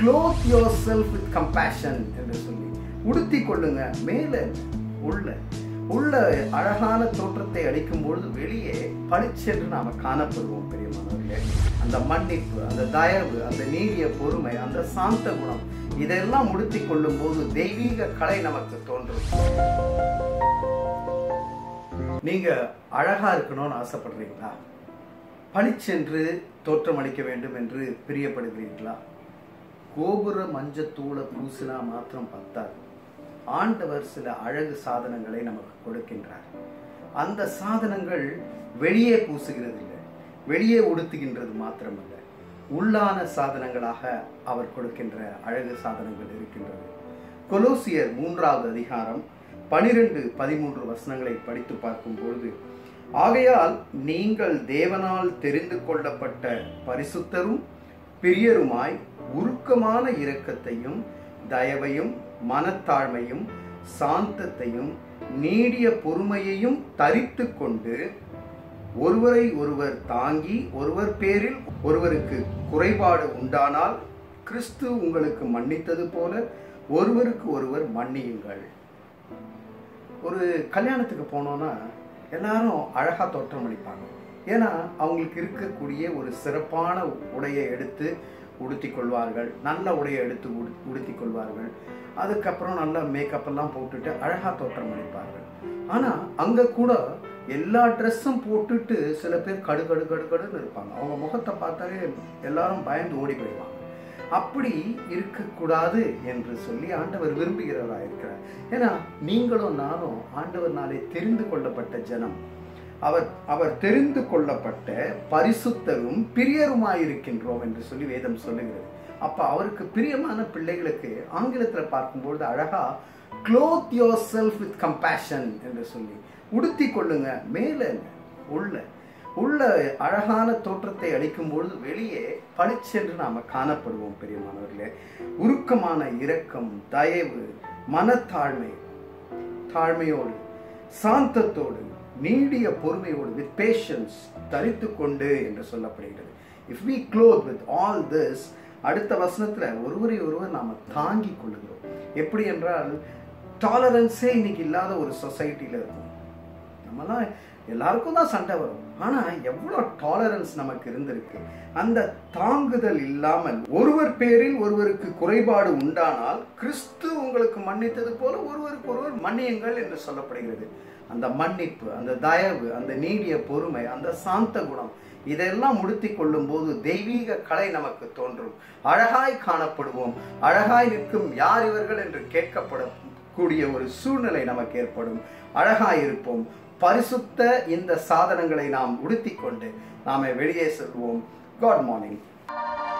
cloth yourself with compassion என்று சொல்லி உடுத்தி கொள்ளுங்க மேலே உள்ள உள்ள அழகான தோற்றத்தை அளிக்கும் பொழுது வெளியே பளிச்சென்று நாம காணப்படுவோம் பெரியமானவர்களே அந்த மன்னிப்பு அந்த தயவு அந்த நீடிய பொறுமை அந்த சாந்த குணம் இதெல்லாம் உடுத்தி கொள்ளும் போது தெய்வீக கலை நமக்கு தோன்றும் நீங்க அழகா இருக்கணும்னு ஆசைப்படுறீங்களா பளிச்சென்று தோற்றம் அளிக்க வேண்டும் என்று பிரியப்படுகிறீர்களா கோபுர மஞ்சத்தூளை பூசினா மாத்திரம் பத்தாது ஆண்டவர் சில அழகு சாதனங்களை நமக்கு கொடுக்கின்றார் அந்த சாதனங்கள் வெளியே பூசுகிறது இல்லை வெளியே உடுத்துகின்றது மாத்திரமல்ல உள்ளான சாதனங்களாக அவர் கொடுக்கின்ற அழகு சாதனங்கள் இருக்கின்றது கொலோசியர் மூன்றாவது அதிகாரம் பனிரெண்டு பதிமூன்று வசனங்களை படித்து பார்க்கும் பொழுது ஆகையால் நீங்கள் தேவனால் தெரிந்து கொள்ளப்பட்ட பரிசுத்தரும் பிரியருமாய் உருக்கமான இரக்கத்தையும் தயவையும் மனத்தாழ்மையும் சாந்தத்தையும் நீடிய பொறுமையையும் தரித்து கொண்டு ஒருவரை ஒருவர் தாங்கி ஒருவர் பேரில் ஒருவருக்கு குறைபாடு உண்டானால் கிறிஸ்து உங்களுக்கு மன்னித்தது போல ஒருவருக்கு ஒருவர் மன்னியுங்கள் ஒரு கல்யாணத்துக்கு போனோம்னா எல்லாரும் அழகா தோற்றம் அளிப்பாங்க ஏன்னா அவங்களுக்கு இருக்கக்கூடிய ஒரு சிறப்பான உடையை எடுத்து உடுத்தி கொள்வார்கள் நல்ல உடையை எடுத்து உடு உடுத்தி கொள்வார்கள் அதுக்கப்புறம் நல்ல மேக்கப் எல்லாம் போட்டுட்டு அழகா தோற்றம் அளிப்பார்கள் ஆனா அங்க கூட எல்லா ட்ரெஸ்ஸும் போட்டுட்டு சில பேர் கடு கடு கடு கடுன்னு இருப்பாங்க அவங்க முகத்தை பார்த்தாலே எல்லாரும் பயந்து ஓடி போயிடுவாங்க அப்படி இருக்கக்கூடாது என்று சொல்லி ஆண்டவர் விரும்புகிறவராக இருக்கிறார் ஏன்னா நீங்களும் நானும் ஆண்டவர்னாலே தெரிந்து கொள்ளப்பட்ட ஜனம் அவர் அவர் தெரிந்து கொள்ளப்பட்ட பரிசுத்தரும் பிரியருமாயிருக்கின்றோம் என்று சொல்லி வேதம் சொல்லுகிறது அப்ப அவருக்கு பிரியமான பிள்ளைகளுக்கு ஆங்கிலத்துல பார்க்கும்பொழுது அழகா clothe yourself with compassion என்று சொல்லி உடுத்தி கொள்ளுங்க மேல உள்ள உள்ள அழகான தோற்றத்தை அளிக்கும் பொழுது வெளியே பளிச்சென்று நாம காணப்படுவோம் பெரியமானவர்களே உருக்கமான இரக்கம் தயவு மனத்தாழ்மை தாழ்மையோடு சாந்தத்தோடு நீடிய பொறுமையோடு வித் பேஷன்ஸ் தரித்து கொண்டு என்று சொல்லப்படுகிறது if we clothe with all this அடுத்த வசனத்துல ஒருவரை ஒருவர் நாம தாங்கி கொள்ளுகிறோம் எப்படி என்றால் டாலரன்ஸே இன்னைக்கு இல்லாத ஒரு சொசைட்டில இருக்கும் நம்மலாம் எல்லாருக்கும் தான் சண்டை வரும் ஆனா எவ்வளவு டாலரன்ஸ் நமக்கு இருந்திருக்கு அந்த தாங்குதல் இல்லாமல் ஒருவர் பேரில் ஒருவருக்கு குறைபாடு உண்டானால் கிறிஸ்து உங்களுக்கு மன்னித்தது போல ஒருவருக்கு ஒருவர் மன்னியுங்கள் என்று சொல்லப்படுகிறது அந்த மன்னிப்பு அந்த தயவு அந்த நீடிய பொறுமை அந்த சாந்த குணம் இதெல்லாம் உடுத்தி கொள்ளும் போது தெய்வீக கலை நமக்கு தோன்றும் அழகாய் காணப்படுவோம் அழகாய் நிற்கும் யார் இவர்கள் என்று கேட்கப்படும் கூடிய ஒரு சூழ்நிலை நமக்கு ஏற்படும் அழகாய் இருப்போம் பரிசுத்த இந்த சாதனங்களை நாம் உடுத்தி கொண்டு நாம வெளியே செல்வோம் காட் மார்னிங்